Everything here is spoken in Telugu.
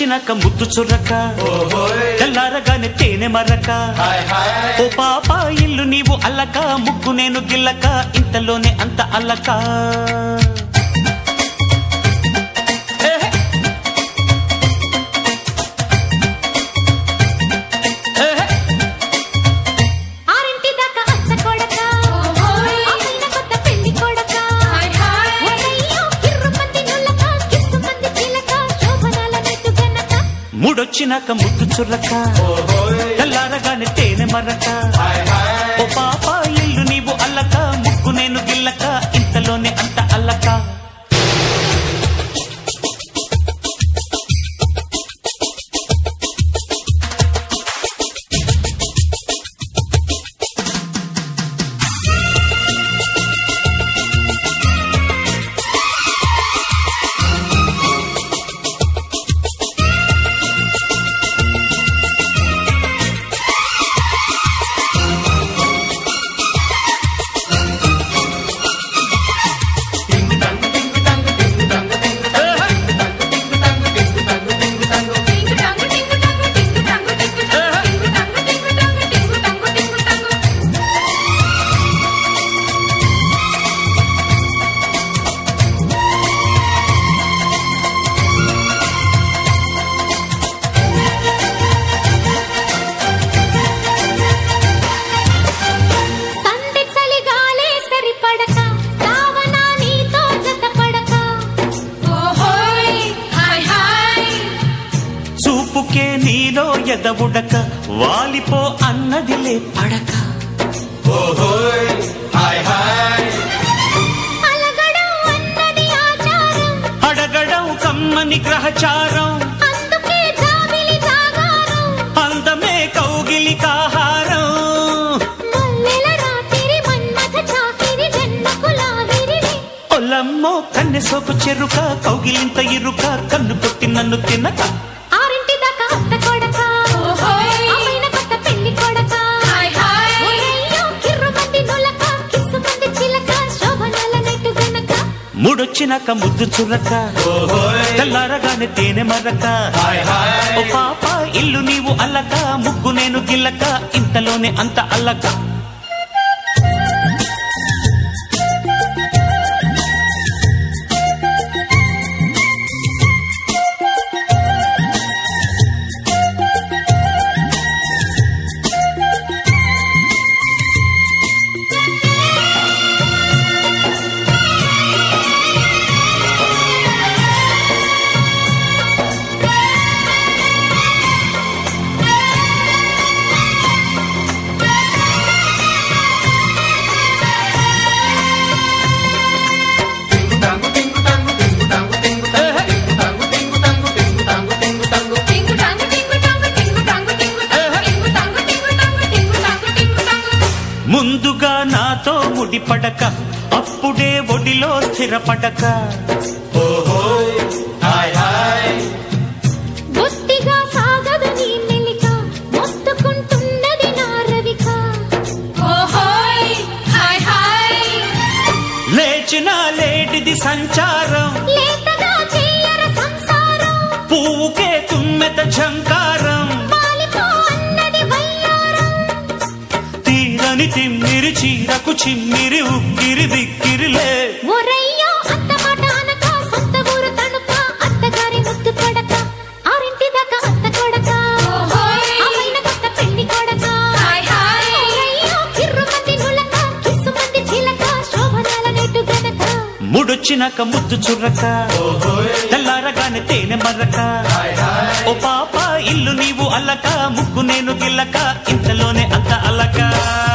మూడొచ్చినాక ముద్దు చుర్రక తెల్లారగానే తేనె మరక ఓ పాప ఇల్లు నీవు అల్లక ముగ్గు నేను గిల్లక ఇంతలోనే అంత అల్లక ఏహే. ఏహే. ఆరింటి దాకా అత్త కొడక అమ్మైన కొత్త పెళ్లి కొడక ఒరయ్యో కిర్రు మంది నుల్లక కిస్సు మంది చిలక శోభనాల నెట్టు గనక మూడొచ్చినాక ముద్దు చుర్రక తెల్లారగానే తేనె మరక ఓ పాప ఇల్లు నీవు అల్లక ముగ్గు నేను గిల్లక ఇంతలోనే అంత అల్లక టింగు టంగు టింగు టంగు టింగు టంగు టింగు టంగు టింగు టంగు టింగు టంగు టింగు టంగు టింగు టంగు సందె చలిగాలే సరిపడక సావనా నీతో జతపడక ఓహోయ్ హాయ్ హాయ్ చూపుకే నీలో ఎదవుడక వాలిపో అన్నదిలే పడక అలగడం అన్నది ఆచారం అడగడం కమ్మని గ్రహచారం అందుకే జాబిలి జాగారం అందమే కౌగిలి కాహారం మల్లెల రాత్రి మన్మథ చాకిరి వెన్నకు లాగిరిని ఒల్లమ్మో కన్నె సోపు చెరుక కౌగిలింత ఇరుక కన్ను కొట్టి నన్ను తినక ఆరింటి దాకా అత్త కొడక అమ్మైన కొత్త పెళ్లి కొడక ఒరయ్యో కిర్రు మంది నులక కిస్సు మంది చిలక శోభనాల నెట్టు గనక మూడొచ్చినాక ముద్దు చుర్రక తెల్లారగానే తేనె మరక ఓ పాప ఇల్లు నీవు అల్లక ముగ్గు నేను గిల్లక ఇంతలోనే అంత అల్లక టింగు టంగు టింగు టంగు టింగు టంగు టింగు టంగు టింగు టంగు టింగు టంగు టింగు టంగు టింగు టంగు ముందుగా నాతో ముడిపడక అప్పుడే ఒడిలో స్థిరపడక బొత్తిగా సాగదు నీ మెలిక మొత్తుకుంటున్నది నా రవిక ఓహోయ్ హాయ్ హాయ్ లేచిన లేటిది సంచారం లేతగా చెయ్యర సంసారం పువ్వుకే తుమ్మెత ఝంకారం పాలిపో అన్నది వయ్యారం తీరని తిమ్మిరి చీరకు చిమ్మిరి ఉక్కిరి బిక్కిరిలే ఒరయ్యో అత్త మాట అనక సొంత ఊరు తణుక అత్తగారి ముద్దు కొడక ఆరింటి దాకా అత్త కొడక అమ్మైన కొత్త పెళ్లి కొడక ఒరయ్యో కిర్రు మంది నులక కిస్సు మంది చిలక శోభనాల నెట్టు గనక ముడొచ్చినాక ముద్దు చుర్రక తెల్లారగానే తేనె మర్రక ఓ పాప ఇల్లు నీవు అల్లక ముగ్గు నేను గిల్లక ఇంతలోనే అంత అల్లక